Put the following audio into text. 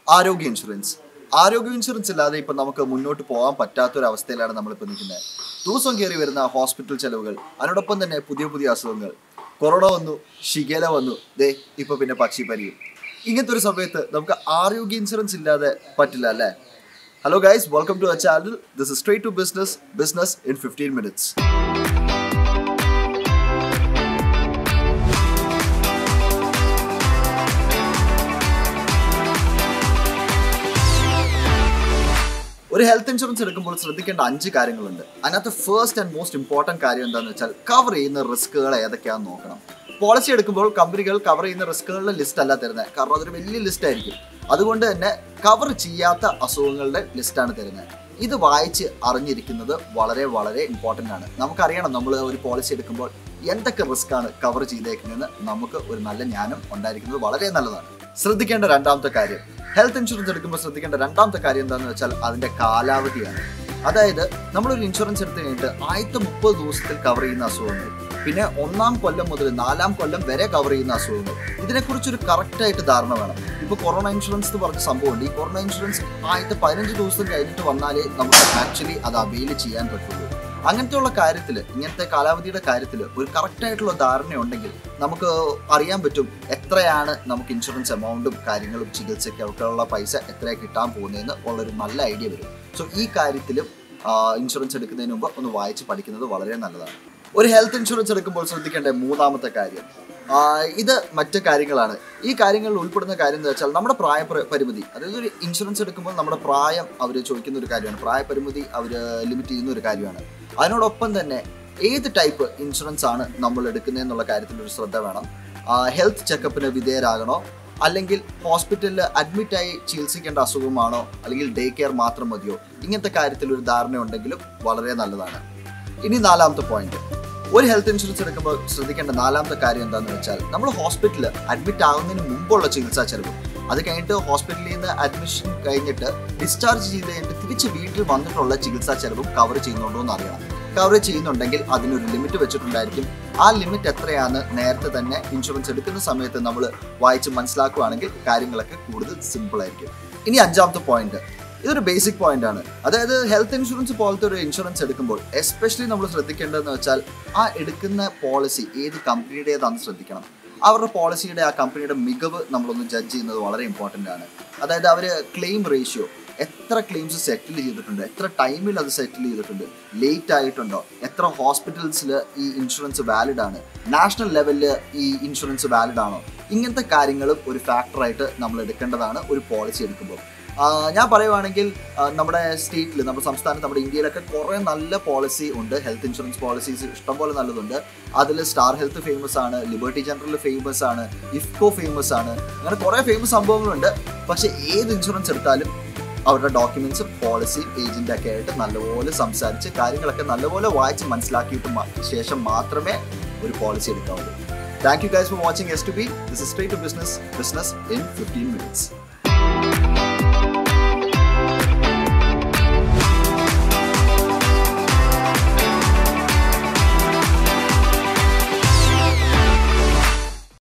ആരോഗ്യ ഇൻഷുറൻസ് ആരോഗ്യ ഇൻഷുറൻസ് ഇല്ലാതെ ഇപ്പം നമുക്ക് മുന്നോട്ട് പോകാൻ പറ്റാത്തൊരവസ്ഥയിലാണ് നമ്മളിപ്പോൾ നിൽക്കുന്നത് ദിവസം കയറി വരുന്ന ഹോസ്പിറ്റൽ ചെലവുകൾ അതിനോടൊപ്പം തന്നെ പുതിയ പുതിയ അസുഖങ്ങൾ കൊറോണ വന്നു ഷിഗേല വന്നു ദേ ഇപ്പൊ പിന്നെ പക്ഷിപ്പനിയും ഇങ്ങനത്തെ ഒരു സമയത്ത് നമുക്ക് ആരോഗ്യ ഇൻഷുറൻസ് ഇല്ലാതെ പറ്റില്ല അല്ലേ hello guys welcome to uh channel this is straight to business business in fifteen minutes ഒരു ഹെൽത്ത് ഇൻഷുറൻസ് എടുക്കുമ്പോൾ ശ്രദ്ധിക്കേണ്ട അഞ്ച് കാര്യങ്ങളുണ്ട് അതിനകത്ത് ഫസ്റ്റ് ആൻഡ് മോസ്റ്റ് ഇമ്പോർട്ടൻറ്റ് കാര്യം എന്താണെന്ന് വെച്ചാൽ കവർ ചെയ്യുന്ന റിസ്കുകൾ ഏതൊക്കെയാണെന്ന് നോക്കണം പോളിസി എടുക്കുമ്പോൾ കമ്പനികൾ കവർ ചെയ്യുന്ന റിസ്കുകളുടെ ലിസ്റ്റ് അല്ല തരുന്നത് കാരണം അതൊരു വലിയ ലിസ്റ്റ് ആയിരിക്കും അതുകൊണ്ട് തന്നെ കവർ ചെയ്യാത്ത അസുഖങ്ങളുടെ ലിസ്റ്റാണ് തരുന്നത് ഇത് വായിച്ച് അറിഞ്ഞിരിക്കുന്നത് വളരെ വളരെ ഇമ്പോർട്ടൻ്റ് ആണ് നമുക്കറിയണം നമ്മൾ ഒരു പോളിസി എടുക്കുമ്പോൾ എന്തൊക്കെ റിസ്ക് ആണ് കവർ ചെയ്തേക്കുന്നതെന്ന് നമുക്ക് ഒരു നല്ല ജ്ഞാനം ഉണ്ടായിരിക്കുന്നത് വളരെ നല്ലതാണ് ശ്രദ്ധിക്കേണ്ട രണ്ടാമത്തെ കാര്യം ഹെൽത്ത് ഇൻഷുറൻസ് എടുക്കുമ്പോൾ ശ്രദ്ധിക്കേണ്ട രണ്ടാമത്തെ കാര്യം എന്താണെന്ന് വെച്ചാൽ അതിന്റെ കാലാവധിയാണ് അതായത് നമ്മളൊരു ഇൻഷുറൻസ് എടുത്തു കഴിഞ്ഞിട്ട് ആദ്യത്തെ മുപ്പത് ദിവസത്തിൽ കവർ ചെയ്യുന്ന അസുഖങ്ങൾ പിന്നെ ഒന്നാം കൊല്ലം മുതൽ നാലാം കൊല്ലം വരെ കവർ ചെയ്യുന്ന അസുഖങ്ങൾ ഇതിനെക്കുറിച്ചൊരു കറക്റ്റ് ആയിട്ട് ധാരണ വേണം ഇപ്പൊ കൊറോണ ഇൻഷുറൻസ് എന്ന് പറഞ്ഞ സംഭവമുണ്ട് ഈ കൊറോണ ഇൻഷുറൻസ് ആദ്യത്തെ പതിനഞ്ച് ദിവസം കഴിഞ്ഞിട്ട് വന്നാലേ നമുക്ക് ആക്ച്വലി അത് അവെയിൽ ചെയ്യാൻ പറ്റുള്ളൂ അങ്ങനത്തെയുള്ള കാര്യത്തിൽ ഇങ്ങനത്തെ കാലാവധിയുടെ കാര്യത്തിൽ ഒരു കറക്റ്റ് ആയിട്ടുള്ള ധാരണ ഉണ്ടെങ്കിൽ നമുക്ക് അറിയാൻ പറ്റും എത്രയാണ് നമുക്ക് ഇൻഷുറൻസ് എമൗണ്ടും കാര്യങ്ങളും ചികിത്സയ്ക്കൊക്കെ ഉള്ള പൈസ എത്ര കിട്ടാൻ പോകുന്നതെന്ന് ഉള്ളൊരു നല്ല ഐഡിയ വരും സോ ഈ കാര്യത്തിലും ഇൻഷുറൻസ് എടുക്കുന്നതിന് മുമ്പ് ഒന്ന് വായിച്ച് പഠിക്കുന്നത് വളരെ നല്ലതാണ് ഒരു ഹെൽത്ത് ഇൻഷുറൻസ് എടുക്കുമ്പോൾ ശ്രദ്ധിക്കേണ്ട മൂന്നാമത്തെ കാര്യം ആ, ഇത് മറ്റ് കാര്യങ്ങളാണ് ഈ കാര്യങ്ങളിൽ ഉൾപ്പെടുന്ന കാര്യം എന്ന് വെച്ചാൽ നമ്മുടെ പ്രായ പ്ര- പരിമിതി അതായത് ഒരു ഇൻഷുറൻസ് എടുക്കുമ്പോൾ നമ്മുടെ പ്രായം അവർ ചോദിക്കുന്ന ഒരു കാര്യമാണ് പ്രായപരിമിതി അവർ ലിമിറ്റ് ചെയ്യുന്ന ഒരു കാര്യമാണ് അതിനോടൊപ്പം തന്നെ ഏത് ടൈപ്പ് ഇൻഷുറൻസ് ആണ് നമ്മൾ എടുക്കുന്നതെന്നുള്ള കാര്യത്തിൽ ഒരു ശ്രദ്ധ വേണം ഹെൽത്ത് ചെക്കപ്പിന് വിധേയരാകണോ അല്ലെങ്കിൽ ഹോസ്പിറ്റലിൽ അഡ്മിറ്റായി ചികിത്സിക്കേണ്ട അസുഖമാണോ അല്ലെങ്കിൽ ഡേ കെയർ മാത്രം മതിയോ ഇങ്ങനത്തെ കാര്യത്തിൽ ഒരു ധാരണ ഉണ്ടെങ്കിലും വളരെ നല്ലതാണ് ഇനി നാലാമത്തെ പോയിന്റ് ഒരു ഹെൽത്ത് ഇൻഷുറൻസ് എടുക്കുമ്പോൾ ശ്രദ്ധിക്കേണ്ട നാലാമത്തെ കാര്യം എന്താണെന്ന് വെച്ചാൽ നമ്മൾ ഹോസ്പിറ്റലിൽ അഡ്മിറ്റ് ആകുന്നതിന് മുമ്പുള്ള ചികിത്സാ ചെലവ് അത് കഴിഞ്ഞിട്ട് ഹോസ്പിറ്റലിൽ നിന്ന് അഡ്മിഷൻ കഴിഞ്ഞിട്ട് ഡിസ്ചാർജ് ചെയ്ത് കഴിഞ്ഞിട്ട് തിരിച്ച് വീട്ടിൽ വന്നിട്ടുള്ള ചികിത്സാ ചെലവും കവർ ചെയ്യുന്നുണ്ടോ എന്ന് അറിയണം കവർ ചെയ്യുന്നുണ്ടെങ്കിൽ അതിനൊരു ലിമിറ്റ് വെച്ചിട്ടുണ്ടായിരിക്കും ആ ലിമിറ്റ് എത്രയാണ് നേരത്തെ തന്നെ ഇൻഷുറൻസ് എടുക്കുന്ന സമയത്ത് നമ്മൾ വായിച്ച് മനസ്സിലാക്കുകയാണെങ്കിൽ കാര്യങ്ങളൊക്കെ കൂടുതൽ സിമ്പിൾ ആയിരിക്കും ഇനി അഞ്ചാമത്തെ പോയിന്റ് ഇതൊരു ബേസിക് പോയിന്റ് ആണ് അതായത് ഹെൽത്ത് ഇൻഷുറൻസ് പോലത്തെ ഒരു ഇൻഷുറൻസ് എടുക്കുമ്പോൾ എസ്പെഷ്യലി നമ്മൾ ശ്രദ്ധിക്കേണ്ടതെന്ന് വെച്ചാൽ ആ എടുക്കുന്ന പോളിസി ഏത് കമ്പനിയുടേതാണെന്ന് ശ്രദ്ധിക്കണം അവരുടെ പോളിസിയുടെ ആ കമ്പനിയുടെ മികവ് നമ്മളൊന്ന് ജഡ്ജ് ചെയ്യുന്നത് വളരെ ഇമ്പോർട്ടൻ്റ് ആണ് അതായത് അവർ ക്ലെയിം റേഷ്യോ എത്ര ക്ലെയിംസ് സെറ്റിൽ ചെയ്തിട്ടുണ്ട് എത്ര ടൈമിൽ അത് സെറ്റിൽ ചെയ്തിട്ടുണ്ട് ലേറ്റ് ആയിട്ടുണ്ടോ എത്ര ഹോസ്പിറ്റൽസിൽ ഈ ഇൻഷുറൻസ് വാലിഡ് ആണ് നാഷണൽ ലെവലിൽ ഈ ഇൻഷുറൻസ് വാലിഡ് ആണോ ഇങ്ങനത്തെ കാര്യങ്ങളും ഒരു ഫാക്ടറായിട്ട് നമ്മൾ എടുക്കേണ്ടതാണ് ഒരു പോളിസി എടുക്കുമ്പോൾ ആ, ഞാൻ പറയുവാണെങ്കിൽ ആ, നമ്മുടെ സ്റ്റേറ്റിൽ നമ്മുടെ സംസ്ഥാനത്ത് നമ്മുടെ ഇന്ത്യയിലൊക്കെ കുറേ നല്ല പോളിസി ഉണ്ട് ഹെൽത്ത് ഇൻഷുറൻസ് പോളിസീസ് ഇഷ്ടംപോലെ നല്ലതുണ്ട് അതിൽ സ്റ്റാർ ഹെൽത്ത് ഫേമസ് ആണ് ലിബർട്ടി ജനറൽ ഫേമസ് ആണ് ഇഫ്കോ ഫേമസ് ആണ് അങ്ങനെ കുറേ ഫേമസ് സംഭവങ്ങളുണ്ട് പക്ഷേ ഏത് ഇൻഷുറൻസ് എടുത്താലും അവരുടെ ഡോക്യുമെന്റ്സും പോളിസിയും ഏജന്റ് ഒക്കെ ആയിട്ട് നല്ലപോലെ സംസാരിച്ച് കാര്യങ്ങളൊക്കെ നല്ലപോലെ വായിച്ച് മനസ്സിലാക്കിയിട്ട് മ- ശേഷം മാത്രമേ ഒരു പോളിസി എടുക്കാവുള്ളൂ thank you guys for watching S to B this is straight to business business in fifteen minutes